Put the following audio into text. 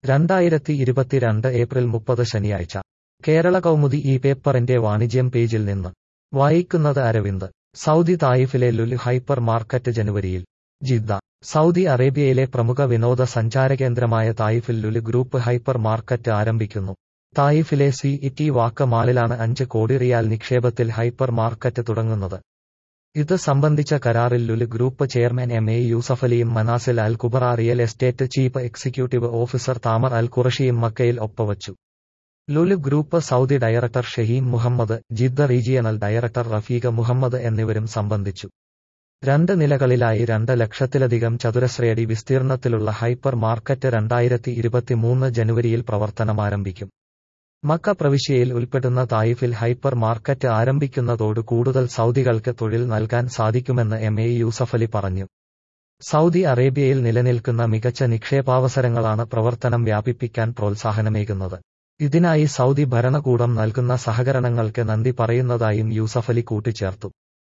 രണ്ടായിരത്തി ഇരുപത്തിരണ്ട് ഏപ്രിൽ മുപ്പത് ശനിയാഴ്ച കേരള കൗമുദി ഈ പേപ്പറിന്റെ വാണിജ്യം പേജിൽ നിന്ന് വായിക്കുന്നത് അരവിന്ദ് സൗദി തായിഫിലെ ലുലു ഹൈപ്പർ മാർക്കറ്റ് ജനുവരിയിൽ ജിദ്ദ സൗദി അറേബ്യയിലെ പ്രമുഖ വിനോദ സഞ്ചാര കേന്ദ്രമായ തായിഫിൽ ലുലു ഗ്രൂപ്പ് ഹൈപ്പർ മാർക്കറ്റ് ആരംഭിക്കുന്നു തായിഫിലെ സി ഇറ്റി വാക്ക് മാളിലാണ് അഞ്ച് കോടി റിയാൽ നിക്ഷേപത്തിൽ ഹൈപ്പർ മാർക്കറ്റ് തുടങ്ങുന്നത് ഇത് സംബന്ധിച്ച കരാറിൽ Lulu group chairman M A യൂസഫലിയും Manazil Al Kubra real estate chief executive officer Tamer Al ഖുറഷിയും മക്കയിൽ ഒപ്പവച്ചു Lulu group Saudi director Shaheem Muhammad Jeddah regional director Rafeeq Muhammad എന്നിവരും സംബന്ധിച്ചു രണ്ട് നിലകളിലായി രണ്ട് ലക്ഷത്തിലധികം ചതുരശ്രയടി വിസ്തീർണത്തിലുള്ള ഹൈപ്പർ മാർക്കറ്റ് രണ്ടായിരത്തി ഇരുപത്തിമൂന്ന് ജനുവരിയിൽ പ്രവർത്തനമാരംഭിക്കും മക്ക പ്രവിശ്യയിൽ ഉൾപ്പെടുന്ന തായിഫിൽ ഹൈപ്പർ മാർക്കറ്റ് ആരംഭിക്കുന്നതോട് കൂടുതൽ സൗദികൾക്ക് തൊഴിൽ നൽകാൻ സാധിക്കുമെന്ന് എം എ യൂസഫലി പറഞ്ഞു സൗദി അറേബ്യയിൽ നിലനിൽക്കുന്ന മികച്ച നിക്ഷേപാവസരങ്ങളാണ് പ്രവർത്തനം വ്യാപിപ്പിക്കാൻ പ്രോത്സാഹനമേകുന്നത് ഇതിനായി സൗദി ഭരണകൂടം നൽകുന്ന സഹകരണങ്ങൾക്ക് നന്ദി പറയുന്നതായും യൂസഫലി കൂട്ടിച്ചേർത്തു